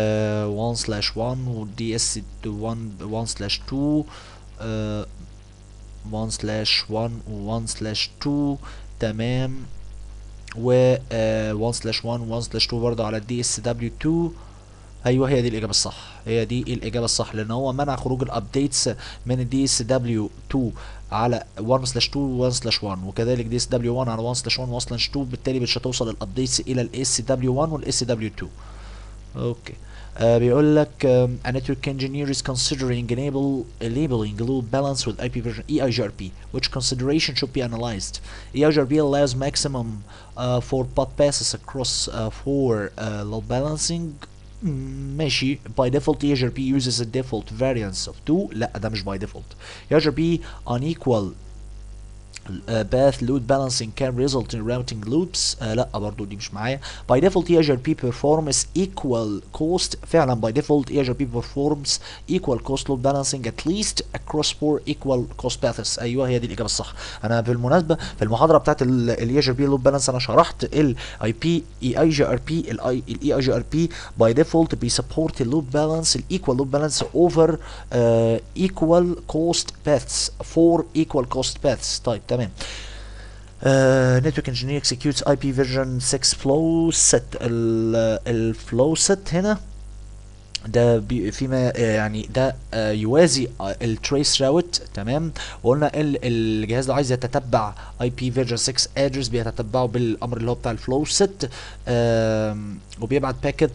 1 slash 1 والدي اس 1 1 slash 2 uh, 1 سلاش 1 و 1 سلاش 2 تمام و 1 سلاش 1 1 سلاش 2 برضه على الدي اس دبليو 2 ايوه هي دي الاجابه الصح هي دي الاجابه الصح لان هو منع خروج الابديتس من الدي اس دبليو 2 على 1 سلاش 2 و 1 سلاش 1 وكذلك دي اس دبليو 1 على 1 سلاش 1 و 1 سلاش 2 بالتالي مش هتوصل الابديتس الى الاس دبليو 1 والاس دبليو 2 اوكي آه بيقول لك um, a network engineer is considering enable labeling load balance with IP version EIGRP which consideration should be analyzed EIGRP allows maximum uh, for path passes across uh, for uh, load balancing مم، ماشي by default EIGRP uses a default variance of 2 لا ده مش by default EIGRP unequal uh, path load balancing can result in routing loops uh, لا برضو دي مش معايا by default EIGRP performs equal cost فعلا by default EIGRP performs equal cost load balancing at least across four equal cost paths ايوه هي دي الاجابه الصح انا بالمناسبه في المحاضره بتاعت ال EIGRP load balance انا شرحت ال IP EIGRP ال EIGRP by default بيسبورت اللود بالانس الايكوال لود بالانس اوفر equal cost paths for equal cost paths طيب تمام Uh, network engineer executes IP version 6 flow set ال الفلو set هنا ده بي فيما آه، يعني ده آه، يوازي التريس راوت تمام وقلنا ال- الجهاز لو عايز يتتبع اي بي فيرجن 6 ادرس بيتتبعه بالامر اللي هو بتاع الفلو ست وبيبعت باكت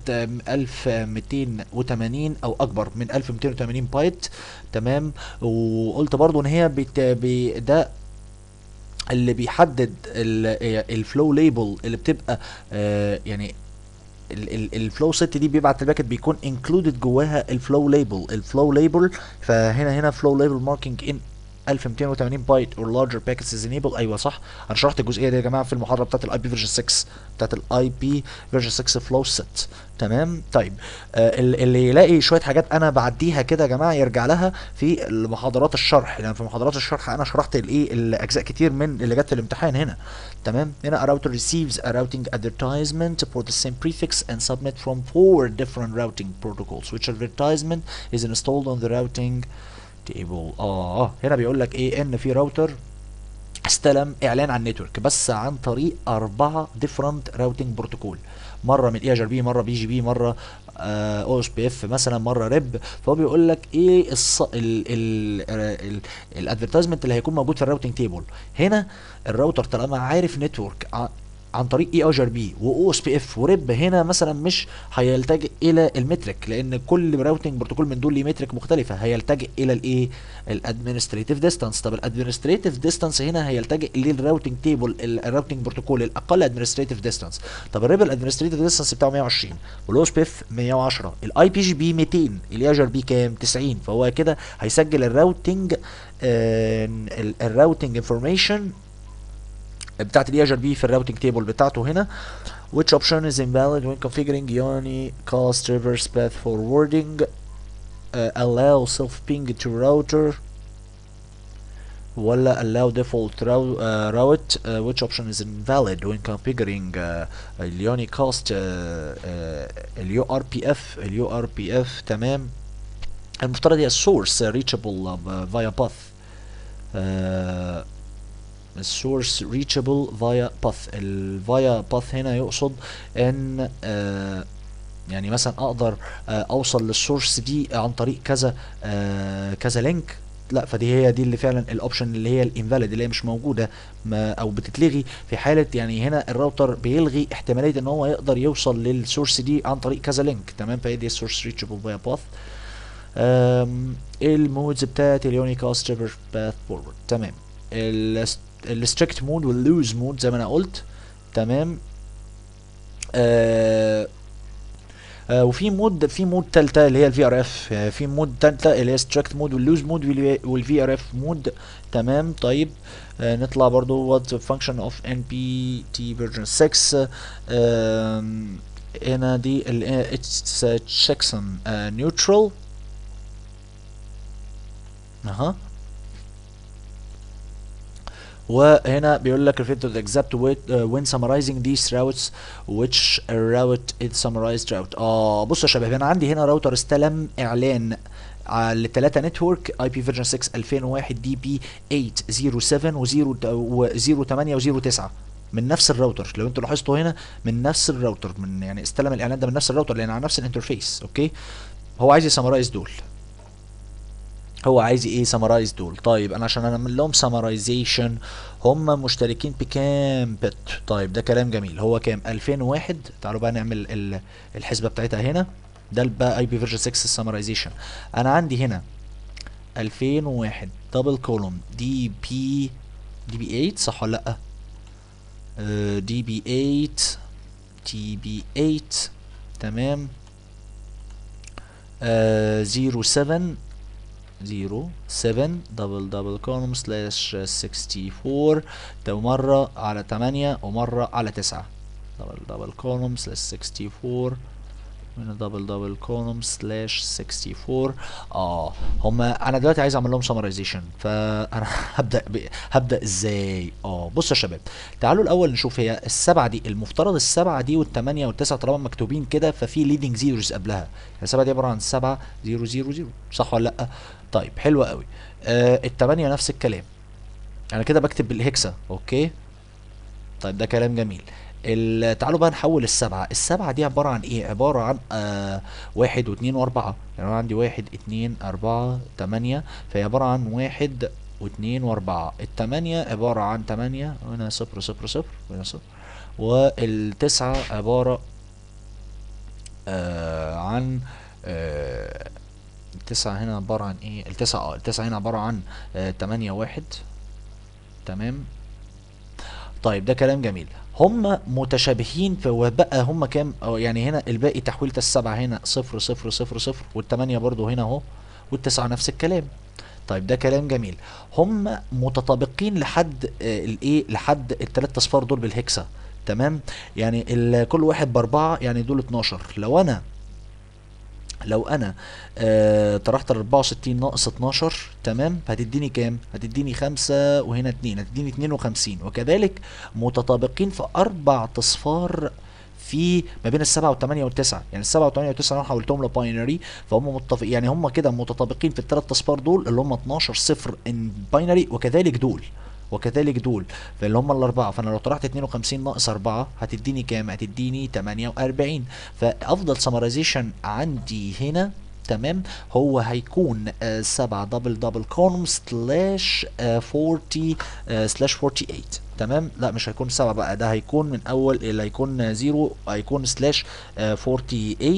1280 او اكبر من 1280 بايت تمام وقلت برضو ان هي بت بي ده اللي بيحدد الفلو ليبل اللي بتبقى آه، يعني الفلو ست دي بيبعت الباكت بيكون انكلودد جواها الفلو ليبل الفلو ليبل فهنا هنا فلو ليبل ماركينج ان 1280 بايت or larger packets is enabled ايوه صح انا شرحت الجزئيه دي يا جماعه في المحاضره بتاعت الاي بي فيرجن 6 بتاعت الاي بي فيرجن 6 فلو ست تمام طيب آه ال- اللي يلاقي شويه حاجات انا بعديها كده يا جماعه يرجع لها في محاضرات الشرح لان في محاضرات الشرح انا شرحت الايه الاجزاء كتير من اللي جت في الامتحان هنا تمام هنا a router receives a routing advertisement for the same prefix and submit from four different routing protocols which advertisement is installed on the routing table اه هنا بيقول لك ايه ان في راوتر استلم اعلان عن النتورك بس عن طريق اربعه ديفرنت راوتنج بروتوكول مره من اي ار بي مره بي جي بي مره او اس بي اف مثلا مره ريب فهو بيقول لك ايه الص... ال ال ال الادفرتايزمنت اللي هيكون موجود في الراوتنج تيبل هنا الراوتر طالما عارف نتورك عن طريق اي اجر بي واو اس بي اف وريب هنا مثلا مش هيلتجئ الى المترك لان كل راوتنج بروتوكول من دول ليه مترك مختلفه هيلتجئ الى الايه الادمنستريتيف ديستانس طب الادمنستريتيف ديستانس هنا هيلتجئ للراوتنج تيبل الراوتنج بروتوكول الاقل ادمنستريتيف ديستانس طب الريب الادمنستريتيف ديستانس بتاعه 120 والاو اس بي اف 110 الاي بي جي بي 200 الاجر بي كام 90 فهو كده هيسجل الراوتنج آه الراوتنج انفورميشن بتاعت الاي ار بي في الراوتنج تيبل بتاعته هنا which option is invalid when configuring unicast reverse path forwarding uh, allow self ping to router ولا allow default route, uh, route uh, which option is invalid when configuring uh, اليونيكاست اليو ار بي اف اليو ار بي اف تمام المفترض هي السورس reachable via path السورس reachable via path ال via path هنا يقصد ان آه يعني مثلا اقدر آه اوصل للسورس دي عن طريق كذا آه كذا لينك لا فدي هي دي اللي فعلا الاوبشن اللي هي الانفاليد اللي هي مش موجوده ما او بتتلغي في حاله يعني هنا الراوتر بيلغي احتماليه ان هو يقدر يوصل للسورس دي عن طريق كذا لينك تمام فهي دي السورس ريتشبل فيا باث المودز بتاعت اليونيكاست ريفر باث فورورد تمام الستريكت مود واللوز مود زي ما انا قلت تمام آه آه وفي مود في مود تالتة اللي هي الفي ار اف في مود تالتة اللي هي ستريكت مود واللوز مود والفي ار اف مود تمام طيب آه نطلع برضو وات فانكشن اوف ان بي تي فيرجن 6 هنا دي اتس تشيكسون نيوترال اها وهنا بيقول لك refer to the exact way uh, when summarizing these routes which route is summarized route اه بصوا يا شباب انا عندي هنا راوتر استلم اعلان على الثلاثه نتورك اي بي فيرجن 6 2001 دي بي 807 و0 8 و09 من نفس الراوتر لو انتوا لاحظتوا هنا من نفس الراوتر من يعني استلم الاعلان ده من نفس الراوتر لان على نفس الانترفيس اوكي هو عايز يسمرايز دول هو عايز ايه سمرايز دول طيب انا عشان اعمل لهم سمرايزيشن هم مشتركين بكام بت طيب ده كلام جميل هو كام 2001 تعالوا بقى نعمل ال- الحسبه بتاعتها هنا ده بقى اي بي فيرجن 6 السمرايزيشن انا عندي هنا 2001 دبل كولوم دي بي دي بي 8 صح ولا لا دي بي 8 تي بي 8 تمام آه 07 0 7 دبل دبل كولوم سلاش 64 ده مرة على 8 ومرة على 9 دبل دبل كولوم سلاش 64 من دبل دبل كولوم سلاش 64 اه هما انا دلوقتي عايز اعمل لهم سمرايزيشن فانا هبدا ب... هبدا ازاي اه بصوا يا شباب تعالوا الاول نشوف هي السبعه دي المفترض السبعه دي والثمانيه والتسعه طالما مكتوبين كده ففي ليدنج زيروز قبلها يعني السبعه دي عباره عن 7 0 0 0 صح ولا لا طيب حلو قوي آه الثمانيه نفس الكلام انا كده بكتب بالهكسا اوكي طيب ده كلام جميل ال- تعالوا بقى نحول السبعة السبعة دي عبارة عن ايه عبارة عن آه واحد واثنين واربعة يعني انا عندي واحد اتنين اربعة تمانية فهي عبارة عن واحد واثنين واربعة التمانية عبارة عن تمانية هنا صفر صفر صفر هنا صفر والتسعة عبارة آه عن آه التسعة هنا عبارة عن ايه التسعة اه التسعة هنا عبارة عن آه تمانية واحد تمام طيب ده كلام جميل هم متشابهين في وبقى هم كام أو يعني هنا الباقي تحويلة السبعة هنا صفر صفر صفر صفر والتمانية برضو هنا اهو والتسعة نفس الكلام طيب ده كلام جميل هم متطابقين لحد آه، الايه لحد التلات اصفار دول بالهكسا تمام يعني ال- كل واحد باربعة يعني دول 12 لو انا لو انا آه طرحت ال 64 ناقص 12 تمام هتديني كام هتديني 5 وهنا 2 هتديني 52 وكذلك متطابقين في اربع اصفار في ما بين السبعة والثمانية والتسعة يعني السبعة والثمانية والتسعة انا حولتهم لباينري فهم متفق يعني هم كده متطابقين في الثلاث اصفار دول اللي هم 12 صفر ان باينري وكذلك دول وكذلك دول فاللي هم الاربعه فانا لو طرحت 52 ناقص 4 هتديني كام هتديني 48 فافضل سمرايزيشن عندي هنا تمام هو هيكون 7 دبل دبل كولوم سلاش 40 سلاش 48 تمام لا مش هيكون 7 بقى ده هيكون من اول اللي هيكون 0 هيكون سلاش 48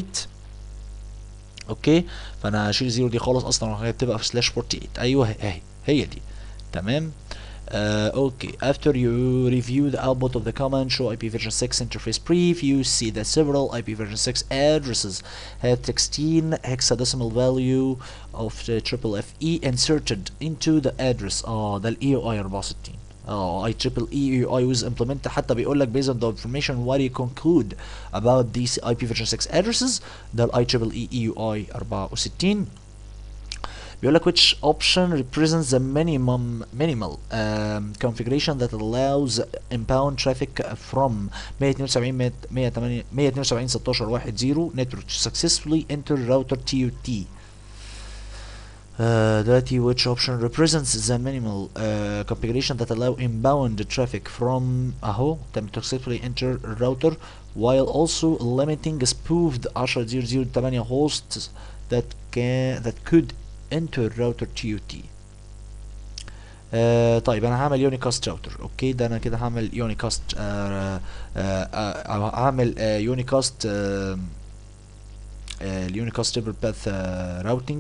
اوكي فانا هشيل زيرو دي خالص اصلا وهي بتبقى في سلاش 48 ايوه اهي هي دي تمام Uh, okay, after you review the output of the command show IP version 6 interface brief, you see that several IP version 6 addresses have 16 hexadecimal value of the triple FE inserted into the address. اه ده ال EUI 64. اه I triple EUI was implemented حتى بيقول لك based on the information what you conclude about these IP version 6 addresses ده ال I triple E EUI 64 بيقول لك which option represents the minimum minimal um, configuration that allows inbound traffic from 172 108 172 16 10 network to successfully enter router TUT uh, دلوقتي which option represents the minimal uh, configuration that allow inbound traffic from اهو to successfully enter router while also limiting spoofed 10.0.0.8 hosts that can that could enter router TUT آه طيب انا هعمل يونيكاست راوتر اوكي ده انا كده هعمل يونيكاست آه آه آه هعمل آه يونيكاست آه آه اليونيكاست تيبل باث راوتنج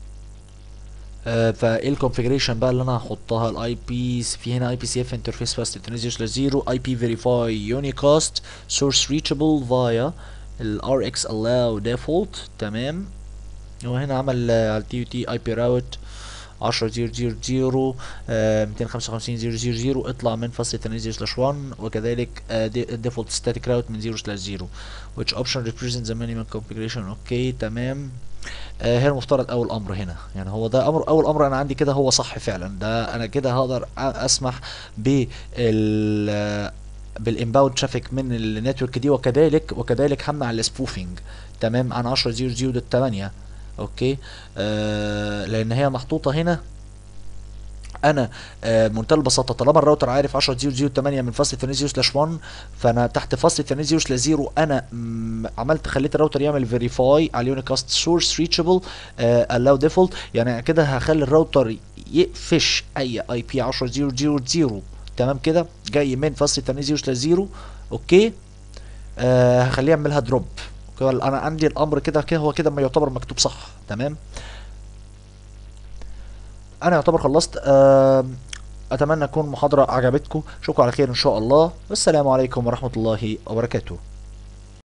فايه الكونفيجريشن بقى اللي انا هحطها الاي بي في هنا اي بي سي اف انترفيس فاست تنزل لزيرو اي بي فيريفاي يونيكاست سورس ريتشابل فايا الار اكس allow ديفولت تمام وهنا عمل على التي يو تي اي بي راوت 10 0 0 0 255 0 0 0 اطلع من فصل تنزل سلاش 1 وكذلك ديفولت ستاتيك راوت من 0 سلاش 0 which option represents the minimum configuration اوكي تمام آه هي المفترض اول امر هنا يعني هو ده امر اول امر انا عندي كده هو صح فعلا ده انا كده هقدر اسمح بال بالانباوند ترافيك من النتورك دي وكذلك وكذلك همنع السبوفينج تمام عن 10 0 0 8 اوكي آه لان هي محطوطه هنا انا آه بمنتهى البساطه طالما الراوتر عارف 10008 من فاصل ثاني زيرو سلاش 1 فانا تحت فاصل ثاني زيرو سلاش 0 انا مم، عملت خليت الراوتر يعمل فيريفاي على اليونيكاست سورس ريتشابل الاو ديفولت يعني كده هخلي الراوتر يقفش اي اي بي 10000 تمام كده جاي من فاصل ثاني زيرو سلاش 0 اوكي آه هخليه يعملها دروب انا عندي الامر كده كده هو كده ما يعتبر مكتوب صح تمام انا يعتبر خلصت آه اتمنى تكون محاضرة عجبتكم اشوفكم على خير ان شاء الله والسلام عليكم ورحمة الله وبركاته